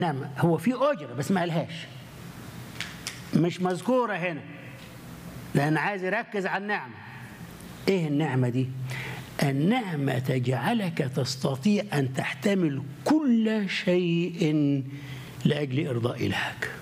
نعم هو في أجرة بس ما قالهاش مش مذكورة هنا لأن عايز يركز على النعمة إيه النعمة دي؟ النعمة تجعلك تستطيع أن تحتمل كل شيء لأجل إرضاء إلهك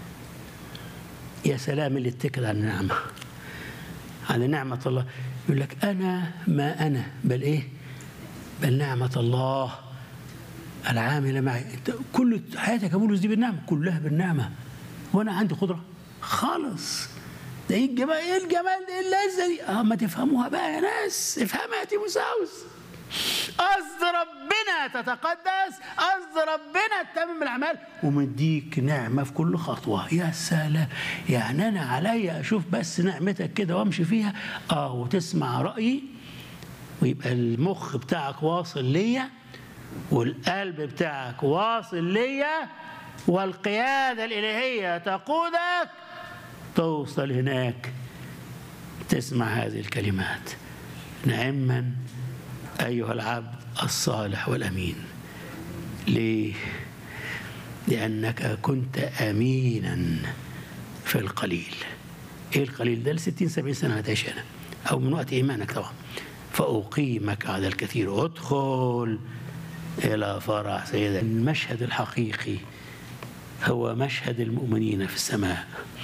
يا سلام اللي اتكل على النعمة على نعمة الله يقول لك أنا ما أنا بل إيه بل نعمة الله العاملة معي أنت كل حياتك يا بولس دي بالنعمة كلها بالنعمة وأنا عندي قدرة خالص ده ايه الجمال ايه الجمال ده ايه اللذه دي اه ما تفهموها بقى يا ناس افهمها يا تيموساوس قصد ربنا تتقدس قصد ربنا تتمم الاعمال ومديك نعمه في كل خطوه يا سلام يعني انا عليا اشوف بس نعمتك كده وامشي فيها اه وتسمع رايي ويبقى المخ بتاعك واصل ليا والقلب بتاعك واصل ليا والقياده الالهيه تقودك توصل هناك تسمع هذه الكلمات نعما أيها العبد الصالح والأمين ليه؟ لأنك كنت أمينا في القليل إيه القليل ده لستين سبعين سنة هتعيش هنا أو من وقت إيمانك طبعا فأقيمك على الكثير ادخل إلى فرح سيدنا المشهد الحقيقي هو مشهد المؤمنين في السماء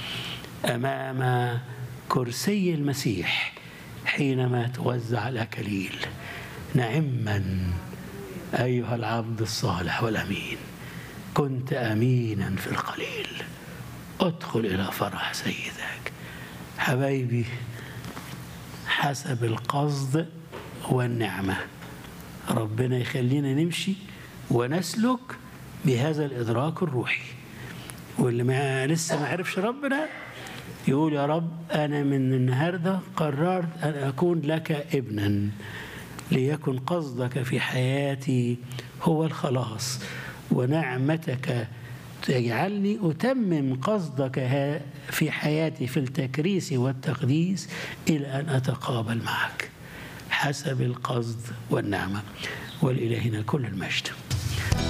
امام كرسي المسيح حينما توزع الاكاليل نعما ايها العبد الصالح والامين كنت امينا في القليل ادخل الى فرح سيدك حبايبي حسب القصد والنعمه ربنا يخلينا نمشي ونسلك بهذا الادراك الروحي واللي ما لسه ما عرفش ربنا يقول يا رب أنا من النهاردة قررت أن أكون لك ابنا ليكن قصدك في حياتي هو الخلاص ونعمتك تجعلني أتمم قصدك في حياتي في التكريس والتقديس إلى أن أتقابل معك حسب القصد والنعمة ولإلهنا كل المجد